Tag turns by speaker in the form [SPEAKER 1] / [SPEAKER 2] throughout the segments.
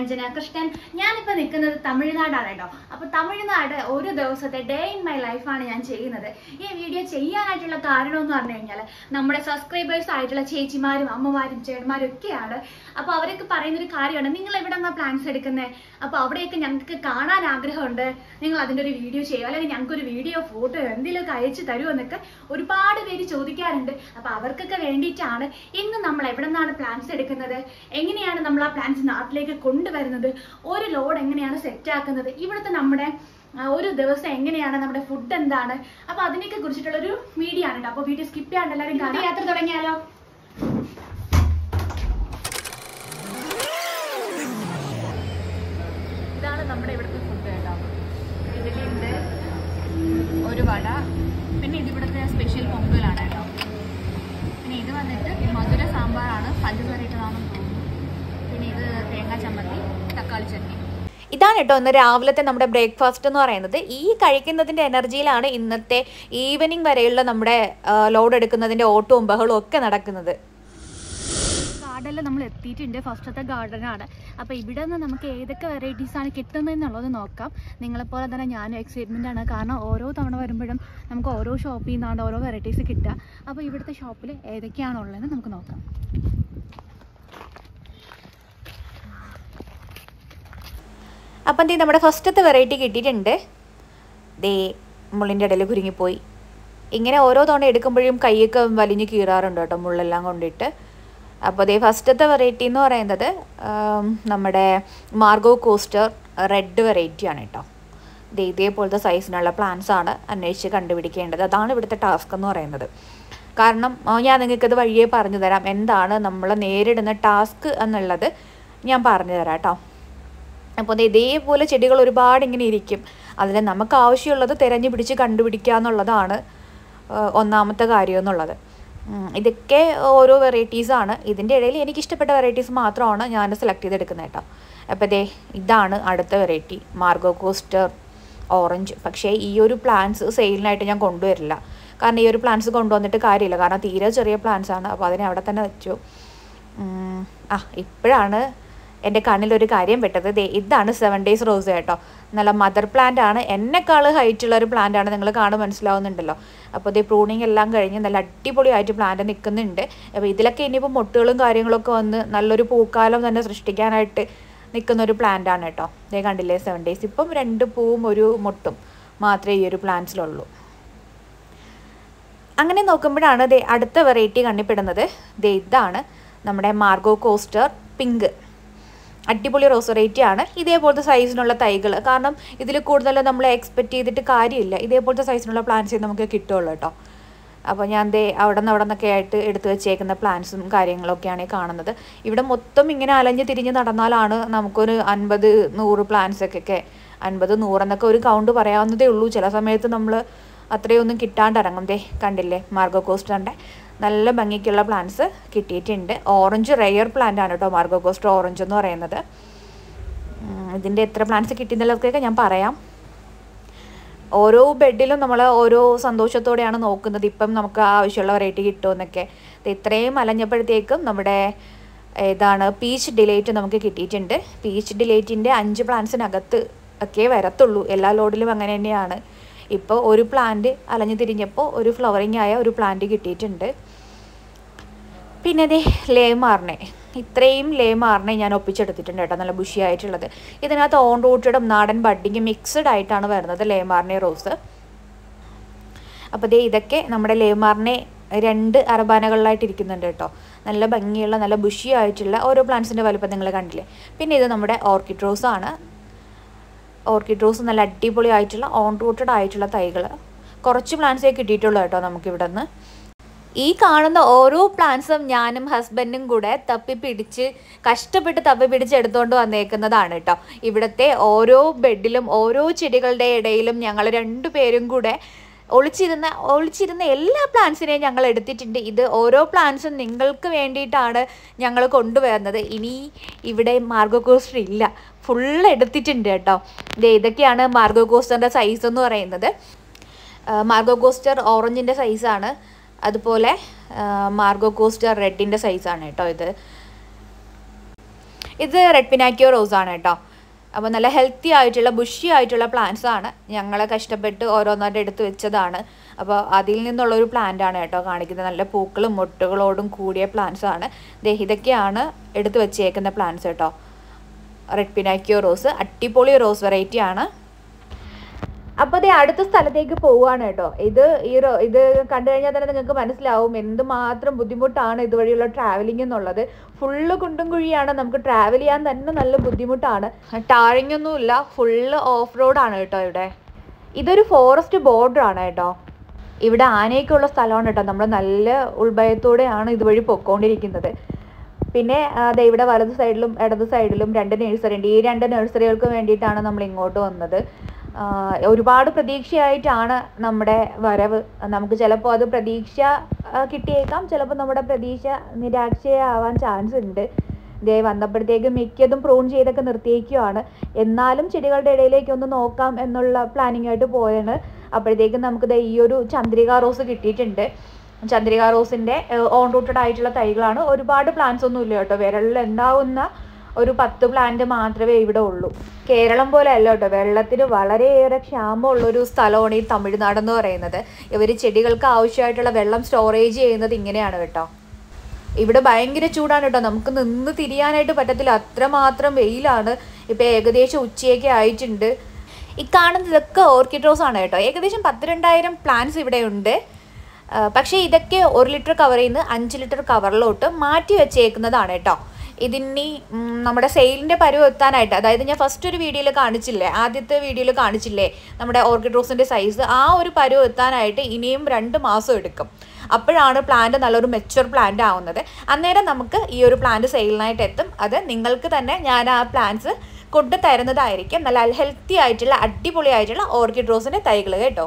[SPEAKER 1] രഞ്ജന കൃഷ്ണൻ ഞാനിപ്പോ നിൽക്കുന്നത് തമിഴ്നാടാണ് കേട്ടോ അപ്പൊ തമിഴ്നാട് ഒരു ദിവസത്തെ ഡേ ഇൻ മൈ ലൈഫാണ് ഞാൻ ചെയ്യുന്നത് ഈ വീഡിയോ ചെയ്യാനായിട്ടുള്ള കാരണം എന്ന് പറഞ്ഞു കഴിഞ്ഞാൽ നമ്മുടെ സബ്സ്ക്രൈബേഴ്സ് ആയിട്ടുള്ള ചേച്ചിമാരും അമ്മമാരും ചേട്ടന്മാരും ഒക്കെയാണ് അപ്പൊ അവരൊക്കെ പറയുന്ന ഒരു കാര്യമാണ് നിങ്ങൾ എവിടെ നിന്നാ പ്ലാൻസ് എടുക്കുന്നത് അപ്പൊ അവിടെയൊക്കെ ഞങ്ങൾക്ക് കാണാൻ ആഗ്രഹമുണ്ട് നിങ്ങൾ അതിന്റെ ഒരു വീഡിയോ ചെയ്യുക അല്ലെങ്കിൽ ഞങ്ങൾക്ക് ഒരു വീഡിയോ ഫോട്ടോ എന്തെങ്കിലുമൊക്കെ അയച്ചു തരുമോ എന്നൊക്കെ ഒരുപാട് പേര് ചോദിക്കാറുണ്ട് അപ്പൊ അവർക്കൊക്കെ വേണ്ടിയിട്ടാണ് ഇന്ന് നമ്മൾ എവിടെ നിന്നാണ് പ്ലാൻസ് എടുക്കുന്നത് എങ്ങനെയാണ് നമ്മൾ ആ പ്ലാൻസ് നാട്ടിലേക്ക് കൊണ്ടുവരുന്നത് ഒരു ലോഡ് എങ്ങനെയാണ് സെറ്റ് ആക്കുന്നത് ഇവിടുത്തെ നമ്മുടെ ആ, ഒരു ദിവസം എങ്ങനെയാണ് നമ്മുടെ ഫുഡ് എന്താണ് അപ്പൊ അതിനെയൊക്കെ കുറിച്ചിട്ടുള്ള ഒരു വീഡിയോ ആണ് കേട്ടോ അപ്പൊ വീഡിയോ സ്കിപ്പ് ചെയ്യാണ്ട് എല്ലാവരും കാണാം യാത്ര തുടങ്ങിയാലോ
[SPEAKER 2] ഇതാണ് നമ്മുടെ ഇവിടുത്തെ ഫുഡ് കേട്ടോ ഇഡലിയുണ്ട് ഒരു വട പിന്നെ ഇത് ഇവിടുത്തെ സ്പെഷ്യൽ പൊങ്കലാണ് കേട്ടോ പിന്നെ ഇത് വന്നിട്ട് മധുര സാമ്പാറാണ് പഞ്ചസാര ഇട്ടതാണെന്ന് തോന്നുന്നു പിന്നെ ഇത് തേങ്ങാ ചമ്മന്തി തക്കാളി ചട്നി
[SPEAKER 3] ഇതാണ് കേട്ടോ ഇന്ന് രാവിലത്തെ നമ്മുടെ ബ്രേക്ക്ഫാസ്റ്റ് എന്ന് പറയുന്നത് ഈ കഴിക്കുന്നതിൻ്റെ എനർജിയിലാണ് ഇന്നത്തെ ഈവനിങ് വരെയുള്ള നമ്മുടെ ലോഡ് എടുക്കുന്നതിൻ്റെ ഓട്ടവും ബഹളവും ഒക്കെ നടക്കുന്നത്
[SPEAKER 1] ഗാർഡനിൽ നമ്മൾ എത്തിയിട്ടുണ്ട് ഫസ്റ്റത്തെ ഗാർഡനാണ് അപ്പോൾ ഇവിടെ നിന്ന് നമുക്ക് ഏതൊക്കെ വെറൈറ്റീസ് ആണ് കിട്ടുന്നതെന്നുള്ളത് നോക്കാം നിങ്ങളെപ്പോലെ തന്നെ ഞാനും എക്സൈറ്റ്മെൻ്റ് ആണ് കാരണം ഓരോ തവണ വരുമ്പോഴും നമുക്ക് ഓരോ ഷോപ്പിൽ നിന്നാണ് ഓരോ വെറൈറ്റീസ് കിട്ടുക അപ്പോൾ ഇവിടുത്തെ ഷോപ്പിൽ ഏതൊക്കെയാണുള്ളതെന്ന് നമുക്ക് നോക്കാം
[SPEAKER 3] അപ്പം എന്ത് നമ്മുടെ ഫസ്റ്റത്തെ വെറൈറ്റി കിട്ടിയിട്ടുണ്ട് ദേ മുള്ളിൻ്റെ ഇടയിൽ കുരുങ്ങിപ്പോയി ഇങ്ങനെ ഓരോ തവണ എടുക്കുമ്പോഴും കൈയൊക്കെ വലിഞ്ഞ് കീറാറുണ്ട് കേട്ടോ മുള്ളെല്ലാം കൊണ്ടിട്ട് അപ്പോൾ ദേ ഫസ്റ്റത്തെ വെറൈറ്റി എന്ന് പറയുന്നത് ആം, നമ്മുടെ മാർഗോ കോസ്റ്റർ റെഡ് വെറൈറ്റിയാണ് കേട്ടോ ദേ ഇതേപോലത്തെ സൈസിനുള്ള പ്ലാന്റ്സ് ആണ് അന്വേഷിച്ച് കണ്ടുപിടിക്കേണ്ടത് അതാണ് ഇവിടുത്തെ ടാസ്ക് എന്ന് പറയുന്നത് കാരണം ആ, ഞാൻ നിങ്ങൾക്കത് വഴിയേ പറഞ്ഞു തരാം എന്താണ് നമ്മൾ നേരിടുന്ന ടാസ്ക് എന്നുള്ളത് ഞാൻ പറഞ്ഞു തരാം കേട്ടോ അപ്പോൾ ദേ ഇതേപോലെ ചെടികൾ ഒരുപാട് ഇങ്ങനെ ഇരിക്കും അതിൽ നമുക്ക് ആവശ്യമുള്ളത് തിരഞ്ഞു പിടിച്ച് കണ്ടുപിടിക്കുക എന്നുള്ളതാണ് ആ, ഒന്നാമത്തെ കാര്യം എന്നുള്ളത് ഉം, ഇതൊക്കെ ഓരോ വെറൈറ്റീസാണ് ഇതിൻ്റെ ഇടയിൽ എനിക്ക് ഇഷ്ടപ്പെട്ട വെറൈറ്റീസ് മാത്രമാണ് ഞാൻ സെലക്ട് ചെയ്തെടുക്കുന്നത് കേട്ടോ അപ്പോൾ ദേ ഇതാണ് അടുത്ത വെറൈറ്റി മാർഗോ കോസ്റ്റർ ഓറഞ്ച് പക്ഷേ ഈ ഒരു പ്ലാന്റ്സ് സെയിലിനായിട്ട് ഞാൻ കൊണ്ടുവരില്ല കാരണം ഈ ഒരു പ്ലാന്റ്സ് കൊണ്ടുവന്നിട്ട് കാര്യമില്ല കാരണം തീരെ ചെറിയ പ്ലാന്റ്സ് ആണ് അപ്പോൾ അതിനെ അവിടെ തന്നെ വെച്ചു ഉം, ആ ഇപ്പോഴാണ് എൻ്റെ കണ്ണിലൊരു കാര്യം പെട്ടത് ദേ ഇതാണ് സെവൻ ഡേയ്സ് റോസ് കേട്ടോ നല്ല മദർ പ്ലാന്റ് ആണ് എന്നെക്കാൾ ഹൈറ്റ് ഉള്ള ഒരു പ്ലാന്റ് ആണ് നിങ്ങൾ കാണും മനസ്സിലാവുന്നുണ്ടല്ലോ അപ്പോൾ ഇതേ പ്രൂണിങ് എല്ലാം കഴിഞ്ഞ് നല്ല അടിപൊളിയായിട്ട് പ്ലാന്റ് നിൽക്കുന്നുണ്ട് അപ്പോൾ ഇതിലൊക്കെ ഇനിയിപ്പോൾ മൊട്ടുകളും കാര്യങ്ങളൊക്കെ വന്ന് നല്ലൊരു പൂക്കാലം തന്നെ സൃഷ്ടിക്കാനായിട്ട് നിൽക്കുന്ന ഒരു പ്ലാന്റ് ആണ് കേട്ടോ ഇതേ കണ്ടില്ലേ സെവൻ ഡേയ്സ് ഇപ്പം രണ്ട് പൂവും ഒരു മൊട്ടും മാത്രമേ ഈ ഒരു പ്ലാന്റ്സിലുള്ളൂ അങ്ങനെ നോക്കുമ്പോഴാണ് ദേ അടുത്ത വെറൈറ്റി കണ്ണിപ്പെടുന്നത് ദേ ഇതാണ് നമ്മുടെ മാർഗോ കോസ്റ്റർ പിങ്ക് അടിപൊളി റോസ് വെറൈറ്റി ആണ് ഇതേപോലത്തെ സൈസിനുള്ള തൈകൾ കാരണം ഇതിൽ കൂടുതൽ നമ്മൾ എക്സ്പെക്റ്റ് ചെയ്തിട്ട് കാര്യമില്ല ഇതേപോലത്തെ സൈസിനുള്ള പ്ലാന്റ്സേ നമുക്ക് കിട്ടുള്ളൂ കേട്ടോ അപ്പോൾ ഞാൻ ദേ അവിടെ നിന്ന് അവിടെ നിന്നൊക്കെ ആയിട്ട് എടുത്തു വെച്ചേക്കുന്ന പ്ലാന്റ്സും കാര്യങ്ങളൊക്കെയാണ് ഈ കാണുന്നത് ഇവിടെ മൊത്തം ഇങ്ങനെ അലഞ്ഞ് തിരിഞ്ഞ് നടന്നാലാണ് നമുക്കൊരു അൻപത് നൂറ് പ്ലാന്റ്സ് ഒക്കെ അൻപത് നൂറെന്നൊക്കെ ഒരു കൗണ്ട് പറയാവുന്നതേ ഉള്ളൂ ചില സമയത്ത് നമ്മൾ അത്രയൊന്നും കിട്ടാണ്ട് ഇറങ്ങും ദേ കണ്ടില്ലേ മാർഗോ കോസ്റ്ററിൻ്റെ നല്ല ഭംഗിക്കുള്ള പ്ലാന്റ്സ് കിട്ടിയിട്ടുണ്ട് ഓറഞ്ച് റെയർ പ്ലാന്റ് ആണ് കേട്ടോ മാർഗോ കോസ്റ്റർ ഓറഞ്ച് എന്ന് പറയുന്നത് ഉം, ഇതിൻ്റെ എത്ര പ്ലാന്റ്സ് കിട്ടിയെന്നുള്ളതൊക്കെ ഞാൻ പറയാം ഓരോ ബെഡിലും നമ്മൾ ഓരോ സന്തോഷത്തോടെയാണ് നോക്കുന്നത് ഇപ്പം നമുക്ക് ആവശ്യമുള്ള വെറൈറ്റി കിട്ടുമെന്നൊക്കെ ഇത് ഇത്രയും അലഞ്ഞപ്പോഴത്തേക്കും നമ്മുടെ ഏതാണ് പീച്ച് ഡിലേറ്റ് നമുക്ക് കിട്ടിയിട്ടുണ്ട് പീച്ച് ഡിലേറ്റിൻ്റെ അഞ്ച് പ്ലാന്റ്സിനകത്ത് ഒക്കെ വരത്തുള്ളൂ എല്ലാ ലോഡിലും അങ്ങനെ തന്നെയാണ് ഇപ്പോൾ ഒരു പ്ലാന്റ് അലഞ്ഞു തിരിഞ്ഞപ്പോൾ ഒരു ഫ്ലവറിങ് ആയ ഒരു പ്ലാന്റ് കിട്ടിയിട്ടുണ്ട് പിന്നെ ദേ ലേമാറിനെ ഇത്രയും ലേമാറിനെ ഞാൻ ഒപ്പിച്ചെടുത്തിട്ടുണ്ട് കേട്ടോ നല്ല ബുഷി ആയിട്ടുള്ളത് ഇതിനകത്ത് ഓൺ റൂട്ടഡും നാടൻ ബഡ്ഡിങ്ങും മിക്സഡ് ആയിട്ടാണ് വരുന്നത് ലേമാറിനെ റോസ് അപ്പോൾ ദേ ഇതൊക്കെ നമ്മുടെ ലേമാറിനെ രണ്ട് അറബാനകളിലായിട്ട് ഇരിക്കുന്നുണ്ട് കേട്ടോ നല്ല ഭംഗിയുള്ള നല്ല ബുഷി ആയിട്ടുള്ള ഓരോ പ്ലാന്റ്സിൻ്റെ വലുപ്പം നിങ്ങൾ കണ്ടില്ലേ പിന്നെ ഇത് നമ്മുടെ ഓർക്കിഡ് റോസ് ആണ് ഓർക്കിഡ് റോസ് നല്ല അടിപൊളി ആയിട്ടുള്ള ഓൺ റൂട്ടഡ് ആയിട്ടുള്ള തൈകൾ കുറച്ച് പ്ലാന്റ്സേ കിട്ടിയിട്ടുള്ളൂ കേട്ടോ നമുക്കിവിടെ നിന്ന് ഈ കാണുന്ന ഓരോ പ്ലാന്റ്സും ഞാനും ഹസ്ബൻഡും കൂടെ തപ്പി പിടിച്ച് കഷ്ടപ്പെട്ട് തപ്പി പിടിച്ച് എടുത്തുകൊണ്ട് വന്നേക്കുന്നതാണ് കേട്ടോ ഇവിടുത്തെ ഓരോ ബെഡിലും ഓരോ ചെടികളുടെ ഇടയിലും ഞങ്ങൾ രണ്ടുപേരും കൂടെ ഒളിച്ചിരുന്ന ഒളിച്ചിരുന്ന എല്ലാ പ്ലാന്റ്സിനെയും ഞങ്ങൾ എടുത്തിട്ടുണ്ട് ഇത് ഓരോ പ്ലാന്റ്സും നിങ്ങൾക്ക് വേണ്ടിയിട്ടാണ് ഞങ്ങൾ കൊണ്ടുവരുന്നത് ഇനി ഇവിടെ മാർഗോ കോസ്റ്റർ ഇല്ല ഫുൾ എടുത്തിട്ടുണ്ട് കേട്ടോ ദേ ഇതൊക്കെയാണ് മാർഗോ കോസ്റ്ററിൻ്റെ സൈസ് എന്ന് പറയുന്നത് മാർഗോ കോസ്റ്റർ ഓറഞ്ചിൻ്റെ സൈസാണ് അതുപോലെ മാർഗോ കോസ്റ്റർ റെഡിൻ്റെ സൈസാണ് കേട്ടോ ഇത് ഇത് റെഡ് പിനാക്കിയോ റോസ് ആണ് കേട്ടോ അപ്പോൾ നല്ല ഹെൽത്തി ആയിട്ടുള്ള ബുഷി ആയിട്ടുള്ള പ്ലാന്റ്സ് ആണ് ഞങ്ങൾ കഷ്ടപ്പെട്ട് ഓരോന്നായിട്ട് എടുത്ത് വെച്ചതാണ് അപ്പോൾ അതിൽ നിന്നുള്ളൊരു പ്ലാന്റ് ആണ് കേട്ടോ കാണിക്കുന്നത് നല്ല പൂക്കളും മൊട്ടുകളോടും കൂടിയ പ്ലാന്റ്സ് ആണ് ദേ ഇതൊക്കെയാണ് എടുത്ത് വെച്ചേക്കുന്ന പ്ലാന്റ്സ് കേട്ടോ റെഡ് പിനാക്കിയോ റോസ് അട്ടിപ്പൊളി റോസ് വെറൈറ്റി ആണ് അപ്പോൾ ദേ അടുത്ത സ്ഥലത്തേക്ക് പോവുകയാണ് കേട്ടോ ഇത് ഈ റോ ഇത് കണ്ടു കഴിഞ്ഞാൽ തന്നെ നിങ്ങൾക്ക് മനസ്സിലാവും എന്തുമാത്രം ബുദ്ധിമുട്ടാണ് ഇതുവഴിയുള്ള ട്രാവലിംഗ് എന്നുള്ളത് ഫുള്ള് കുണ്ടും കുഴിയാണ് നമുക്ക് ട്രാവൽ ചെയ്യാൻ തന്നെ നല്ല ബുദ്ധിമുട്ടാണ് ടാറിംഗ് ഒന്നുമില്ല ഫുള്ള് ഓഫ് റോഡാണ് കേട്ടോ ഇവിടെ ഇതൊരു ഫോറസ്റ്റ് ബോർഡർ ആണ് കേട്ടോ ഇവിടെ ആനയൊക്കെ ഉള്ള സ്ഥലമാണ് കേട്ടോ നമ്മൾ നല്ല ഉൾഭയത്തോടെയാണ് ഇതുവഴി പൊക്കോണ്ടിരിക്കുന്നത് പിന്നെ ആ, ദേ ഇവിടെ വലത് സൈഡിലും ഇടത് സൈഡിലും രണ്ട് നഴ്സറി ഉണ്ട് ഈ രണ്ട് നഴ്സറികൾക്ക് വേണ്ടിയിട്ടാണ് നമ്മൾ ഇങ്ങോട്ട് വന്നത് ആ, ഒരുപാട് പ്രതീക്ഷയായിട്ടാണ് നമ്മുടെ വരവ് നമുക്ക് ചിലപ്പോൾ അത് പ്രതീക്ഷ ആ, കിട്ടിയേക്കാം ചിലപ്പോൾ നമ്മുടെ പ്രതീക്ഷ നിരാശയാവാൻ ചാൻസ് ഉണ്ട് ദേ വന്നപ്പോഴത്തേക്ക് മിക്കതും പ്രൂൺ ചെയ്തൊക്കെ നിർത്തിയേക്കുവാണ് എന്നാലും ചെടികളുടെ ഇടയിലേക്ക് ഒന്ന് നോക്കാം എന്നുള്ള പ്ലാനിങ് ആയിട്ട് പോയാണ് അപ്പോഴത്തേക്കും നമുക്ക് ദേ ഈ ഒരു ചന്ദ്രിക റോസ് കിട്ടിയിട്ടുണ്ട് ചന്ദ്രിക റോസിൻ്റെ ഓൺ റൂട്ടഡ് ആയിട്ടുള്ള തൈകളാണ് ഒരുപാട് പ്ലാന്റ്സ് ഒന്നും ഇല്ല കേട്ടോ വിരലിൽ ഉണ്ടാവുന്ന ഒരു പത്ത് പ്ലാന്റ് മാത്രമേ ഇവിടെ ഉള്ളൂ കേരളം പോലെ അല്ല കേട്ടോ വെള്ളത്തിന് വളരെയേറെ ക്ഷാമമുള്ളൊരു സ്ഥലമാണ് ഈ തമിഴ്നാട് എന്ന് പറയുന്നത് ഇവർ ചെടികൾക്ക് ആവശ്യമായിട്ടുള്ള വെള്ളം സ്റ്റോറേജ് ചെയ്യുന്നത് ഇങ്ങനെയാണ് കേട്ടോ ഇവിടെ ഭയങ്കര ചൂടാണ് കേട്ടോ നമുക്ക് നിന്ന് തിരിയാനായിട്ട് പറ്റത്തില്ല അത്രമാത്രം വെയിലാണ് ഇപ്പം ഏകദേശം ഉച്ചയൊക്കെ ആയിട്ടുണ്ട് ഈ കാണുന്നത് ഇതൊക്കെ ഓർക്കിഡ് റോസ് ആണ് കേട്ടോ ഏകദേശം പത്ത് രണ്ടായിരം പ്ലാന്റ്സ് ഇവിടെ ഉണ്ട് ആ, പക്ഷേ ഇതൊക്കെ ഒരു ലിറ്റർ കവറിൽ നിന്ന് അഞ്ച് ലിറ്റർ കവറിലോട്ട് മാറ്റി വെച്ചേക്കുന്നതാണ് കേട്ടോ ഇതിനി ഉം, നമ്മുടെ സെയിലിൻ്റെ പരുവ് എത്താനായിട്ട് അതായത് ഞാൻ ഫസ്റ്റ് ഒരു വീഡിയോയിൽ കാണിച്ചില്ലേ ആദ്യത്തെ വീഡിയോയിൽ കാണിച്ചില്ലേ നമ്മുടെ ഓർക്കിഡ് റോസിൻ്റെ സൈസ് ആ ഒരു പരുവ് എത്താനായിട്ട് ഇനിയും രണ്ട് മാസം എടുക്കും അപ്പോഴാണ് പ്ലാന്റ് നല്ലൊരു മെച്ചുവർ പ്ലാന്റ് ആവുന്നത് അന്നേരം നമുക്ക് ഈ ഒരു പ്ലാന്റ് സെയിലിനായിട്ട് എത്തും അത് നിങ്ങൾക്ക് തന്നെ ഞാൻ ആ പ്ലാന്റ്സ് കൊണ്ടു തരുന്നതായിരിക്കും നല്ല ഹെൽത്തി ആയിട്ടുള്ള അടിപൊളി ആയിട്ടുള്ള ഓർക്കിഡ് റോസിൻ്റെ തൈകൾ കേട്ടോ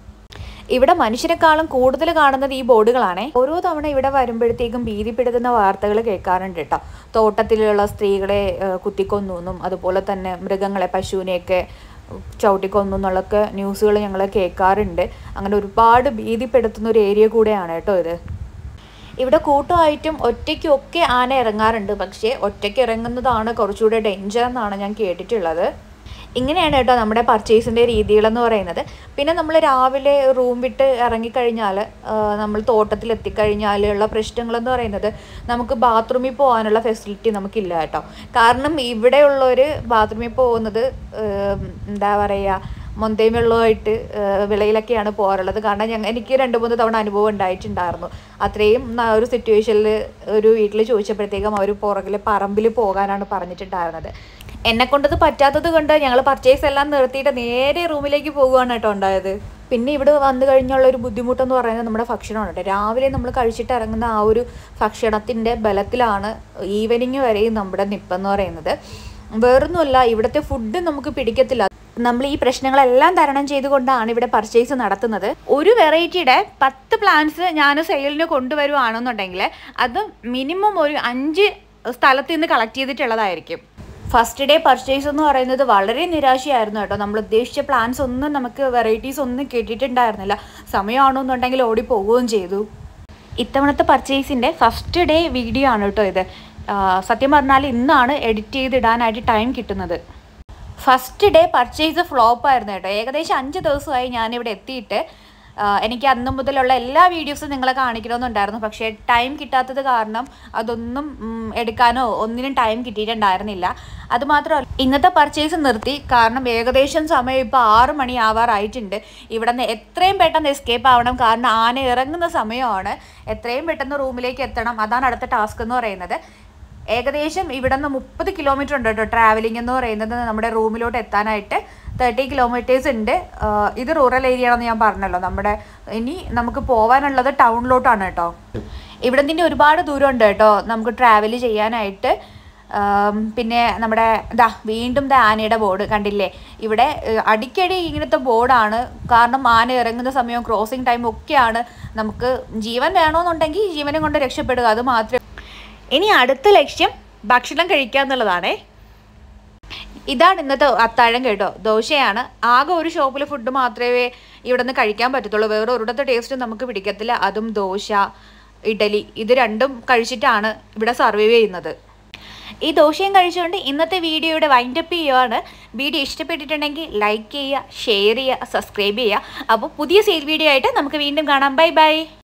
[SPEAKER 3] ഇവിടെ മനുഷ്യരെക്കാളും കൂടുതൽ കാണുന്നത് ഈ ബോർഡുകളാണേ ഓരോ തവണ ഇവിടെ വരുമ്പോഴത്തേക്കും ഭീതിപ്പെടുത്തുന്ന വാർത്തകൾ കേൾക്കാറുണ്ട് കേട്ടോ തോട്ടത്തിലുള്ള സ്ത്രീകളെ ഏഹ്, കുത്തിക്കൊന്നു എന്നും അതുപോലെ തന്നെ മൃഗങ്ങളെ പശുവിനെയൊക്കെ ചവിട്ടിക്കൊന്നു എന്നുള്ളൊക്കെ ന്യൂസുകൾ ഞങ്ങൾ കേൾക്കാറുണ്ട് അങ്ങനെ ഒരുപാട് ഭീതിപ്പെടുത്തുന്ന ഒരു ഏരിയ കൂടെയാണ് കേട്ടോ ഇത് ഇവിടെ കൂട്ടമായിട്ടും ഒറ്റയ്ക്കും ഒക്കെ ആന ഇറങ്ങാറുണ്ട് പക്ഷേ ഒറ്റയ്ക്ക് ഇറങ്ങുന്നതാണ് കുറച്ചുകൂടെ ഡേഞ്ചർ എന്നാണ് ഞാൻ കേട്ടിട്ടുള്ളത് ഇങ്ങനെയാണ് കേട്ടോ നമ്മുടെ പർച്ചേസിൻ്റെ രീതികളെന്ന് പറയുന്നത് പിന്നെ നമ്മൾ രാവിലെ റൂം വിട്ട് ഇറങ്ങിക്കഴിഞ്ഞാൽ നമ്മൾ തോട്ടത്തിൽ എത്തിക്കഴിഞ്ഞാലുള്ള പ്രശ്നങ്ങളെന്ന് പറയുന്നത് നമുക്ക് ബാത്റൂമിൽ പോകാനുള്ള ഫെസിലിറ്റി നമുക്കില്ല കേട്ടോ കാരണം ഇവിടെയുള്ളവർ ബാത്റൂമിൽ പോകുന്നത് ഏം, എന്താ പറയുക മൊന്തയും വെള്ളമായിട്ട് വിളയിലൊക്കെയാണ് പോകാറുള്ളത് കാരണം ഞങ്ങൾ എനിക്ക് രണ്ട് മൂന്ന് തവണ അനുഭവം ഉണ്ടായിട്ടുണ്ടായിരുന്നു അത്രയും ന- ഒരു സിറ്റുവേഷനിൽ ഒരു വീട്ടിൽ ചോദിച്ചപ്പോഴത്തേക്കും അവർ പുറകിൽ പറമ്പിൽ പോകാനാണ് പറഞ്ഞിട്ടുണ്ടായിരുന്നത് എന്നെ കൊണ്ടത് പറ്റാത്തത് കൊണ്ട് ഞങ്ങൾ പർച്ചേസ് എല്ലാം നിർത്തിയിട്ട് നേരെ റൂമിലേക്ക് പോകുകയാണ് കേട്ടോ ഉണ്ടായത് പിന്നെ ഇവിടെ വന്നു കഴിഞ്ഞുള്ള ഒരു ബുദ്ധിമുട്ടെന്ന് പറയുന്നത് നമ്മുടെ ഭക്ഷണമാണ് കേട്ടോ രാവിലെ നമ്മൾ കഴിച്ചിട്ട് ഇറങ്ങുന്ന ആ ഒരു ഭക്ഷണത്തിൻ്റെ ബലത്തിലാണ് ഈവനിങ് വരെയും നമ്മുടെ നിപ്പെന്ന് പറയുന്നത് വേറൊന്നുമല്ല ഇവിടുത്തെ ഫുഡ് നമുക്ക് പിടിക്കത്തില്ല നമ്മൾ ഈ പ്രശ്നങ്ങളെല്ലാം തരണം ചെയ്തുകൊണ്ടാണ് ഇവിടെ പർച്ചേസ് നടത്തുന്നത് ഒരു വെറൈറ്റിയുടെ പത്ത് പ്ലാന്റ്സ് ഞാൻ സെയിലിന് കൊണ്ടുവരുവാണെന്നുണ്ടെങ്കിൽ അത് മിനിമം ഒരു അഞ്ച് സ്ഥലത്ത് നിന്ന് കളക്ട് ചെയ്തിട്ടുള്ളതായിരിക്കും ഫസ്റ്റ് ഡേ പർച്ചേസ് എന്ന് പറയുന്നത് വളരെ നിരാശയായിരുന്നു കേട്ടോ നമ്മൾ ഉദ്ദേശിച്ച പ്ലാൻസ് ഒന്നും നമുക്ക് വെറൈറ്റീസ് ഒന്നും കിട്ടിയിട്ടുണ്ടായിരുന്നില്ല സമയമാണെന്നുണ്ടെങ്കിൽ ഓടി പോവുകയും ചെയ്തു ഇത്തവണത്തെ പർച്ചേസിൻ്റെ ഫസ്റ്റ് ഡേ വീഡിയോ ആണ് കേട്ടോ ഇത് ആ, സത്യം പറഞ്ഞാൽ ഇന്നാണ് എഡിറ്റ് ചെയ്തിടാനായിട്ട് ടൈം കിട്ടുന്നത് ഫസ്റ്റ് ഡേ പർച്ചേസ് ഫ്ലോപ്പ് ആയിരുന്നു കേട്ടോ ഏകദേശം അഞ്ച് ദിവസമായി ഞാനിവിടെ എത്തിയിട്ട് ആ, എനിക്ക് അന്ന് മുതലുള്ള എല്ലാ വീഡിയോസും നിങ്ങളെ കാണിക്കണമെന്നുണ്ടായിരുന്നു പക്ഷേ ടൈം കിട്ടാത്തത് കാരണം അതൊന്നും ഉം, എടുക്കാനോ ഒന്നിനും ടൈം കിട്ടിയിട്ടുണ്ടായിരുന്നില്ല അതുമാത്രമല്ല ഇന്നത്തെ പർച്ചേസ് നിർത്തി കാരണം ഏകദേശം സമയം ഇപ്പോൾ ആറ് മണി ആവാറായിട്ടുണ്ട് ഇവിടെ നിന്ന് എത്രയും പെട്ടെന്ന് എസ്കേപ്പ് ആവണം കാരണം ആന ഇറങ്ങുന്ന സമയമാണ് എത്രയും പെട്ടെന്ന് റൂമിലേക്ക് എത്തണം അതാണ് അടുത്ത ടാസ്ക് എന്ന് പറയുന്നത് ഏകദേശം ഇവിടെ നിന്ന് മുപ്പത് കിലോമീറ്റർ ഉണ്ട് കേട്ടോ ട്രാവലിംഗ് എന്ന് പറയുന്നത് നമ്മുടെ റൂമിലോട്ട് എത്താനായിട്ട് തേർട്ടി കിലോമീറ്റേഴ്സ് ഉണ്ട് ആഹ് ഇത് റൂറൽ ഏരിയ ആണെന്ന് ഞാൻ പറഞ്ഞല്ലോ നമ്മുടെ ഇനി നമുക്ക് പോകാനുള്ളത് ടൗണിലോട്ടാണ് കേട്ടോ ഇവിടെ നിന്ന് ഒരുപാട് ദൂരം ഉണ്ട് കേട്ടോ നമുക്ക് ട്രാവൽ ചെയ്യാനായിട്ട് ആം, പിന്നെ നമ്മുടെ ഇതാ വീണ്ടും ദാ ആനയുടെ ബോർഡ് കണ്ടില്ലേ ഇവിടെ ഏഹ്, അടിക്കടി ഇങ്ങനത്തെ ബോർഡാണ് കാരണം ആന ഇറങ്ങുന്ന സമയവും ക്രോസിംഗ് ടൈം ഒക്കെയാണ് നമുക്ക് ജീവൻ വേണമെന്നുണ്ടെങ്കിൽ ജീവനെ കൊണ്ട് രക്ഷപ്പെടുക അത് മാത്രമേ ഇനി അടുത്ത ലക്ഷ്യം ഭക്ഷണം കഴിക്കുക എന്നുള്ളതാണേ ഇതാണ് ഇന്നത്തെ അത്താഴം കേട്ടോ ദോശയാണ് ആകെ ഒരു ഷോപ്പിൽ ഫുഡ് മാത്രമേ ഇവിടെ നിന്ന് കഴിക്കാൻ പറ്റത്തുള്ളൂ വേറെ ഒരിടത്തെ ടേസ്റ്റ് നമുക്ക് പിടിക്കത്തില്ല അതും ദോശ ഇഡലി ഇത് രണ്ടും കഴിച്ചിട്ടാണ് ഇവിടെ സർവൈവ് ചെയ്യുന്നത് ഈ ദോശയും കഴിച്ചുകൊണ്ട് ഇന്നത്തെ വീഡിയോയുടെ വൈൻഡപ്പ് ചെയ്യുവാണ് വീഡിയോ ഇഷ്ടപ്പെട്ടിട്ടുണ്ടെങ്കിൽ ലൈക്ക് ചെയ്യുക ഷെയർ ചെയ്യുക സബ്സ്ക്രൈബ് ചെയ്യുക അപ്പോൾ പുതിയ സെയിൽ വീഡിയോ ആയിട്ട് നമുക്ക് വീണ്ടും കാണാം ബൈ ബൈ